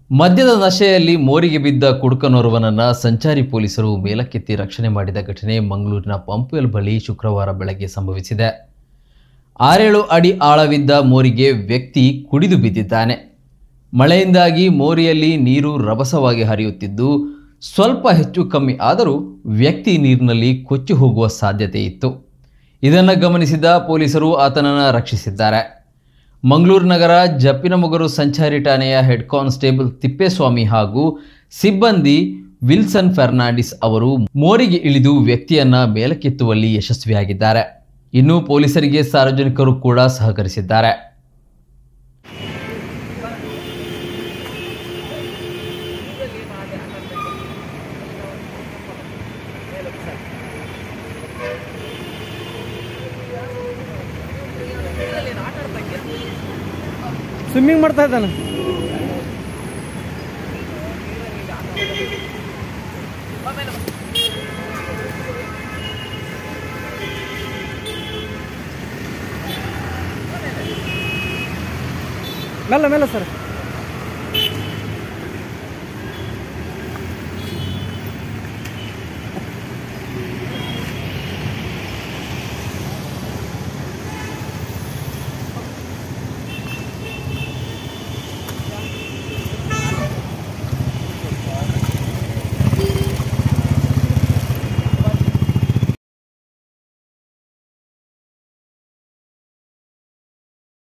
ಮದ್ಯದ ನಶೆಯಲ್ಲಿ ಮೋರಿಗೆ ಬಿದ್ದ ಕುಡುಕನೋರ್ವನನ್ನ ಸಂಚಾರಿ ಪೊಲೀಸರು ಮೇಲಕ್ಕೆತ್ತಿ ರಕ್ಷಣೆ ಮಾಡಿದ ಘಟನೆ ಮಂಗಳೂರಿನ ಪಂಪ್ವೆಲ್ ಬಳಿ ಶುಕ್ರವಾರ ಬೆಳಗ್ಗೆ ಸಂಭವಿಸಿದೆ ಆರೇಳು ಅಡಿ ಆಳವಿದ್ದ ಮೋರಿಗೆ ವ್ಯಕ್ತಿ ಕುಡಿದು ಬಿದ್ದಿದ್ದಾನೆ ಮಳೆಯಿಂದಾಗಿ ಮೋರಿಯಲ್ಲಿ ನೀರು ರಭಸವಾಗಿ ಹರಿಯುತ್ತಿದ್ದು ಸ್ವಲ್ಪ ಹೆಚ್ಚು ಕಮ್ಮಿ ಆದರೂ ವ್ಯಕ್ತಿ ನೀರಿನಲ್ಲಿ ಕೊಚ್ಚಿ ಹೋಗುವ ಸಾಧ್ಯತೆ ಇತ್ತು ಇದನ್ನು ಗಮನಿಸಿದ ಪೊಲೀಸರು ಆತನನ್ನು ರಕ್ಷಿಸಿದ್ದಾರೆ ಮಂಗಳೂರು ನಗರ ಜಪ್ಪಿನಮೊಗರು ಸಂಚಾರಿ ಠಾಣೆಯ ಹೆಡ್ ಕಾನ್ಸ್ಟೇಬಲ್ ತಿಪ್ಪೇಸ್ವಾಮಿ ಹಾಗೂ ಸಿಬ್ಬಂದಿ ವಿಲ್ಸನ್ ಫೆರ್ನಾಂಡಿಸ್ ಅವರು ಮೋರಿಗೆ ಇಳಿದು ವ್ಯಕ್ತಿಯನ್ನ ಮೇಲಕ್ಕೆತ್ತುವಲ್ಲಿ ಯಶಸ್ವಿಯಾಗಿದ್ದಾರೆ ಇನ್ನು ಪೊಲೀಸರಿಗೆ ಸಾರ್ವಜನಿಕರು ಕೂಡ ಸಹಕರಿಸಿದ್ದಾರೆ ಸ್ವಿಮ್ಮಿಂಗ್ ಮಾಡ್ತಾ ಇದ್ದಾನೆ ಮೆಲ್ಲ ಮೆಲ್ಲ ಸರ್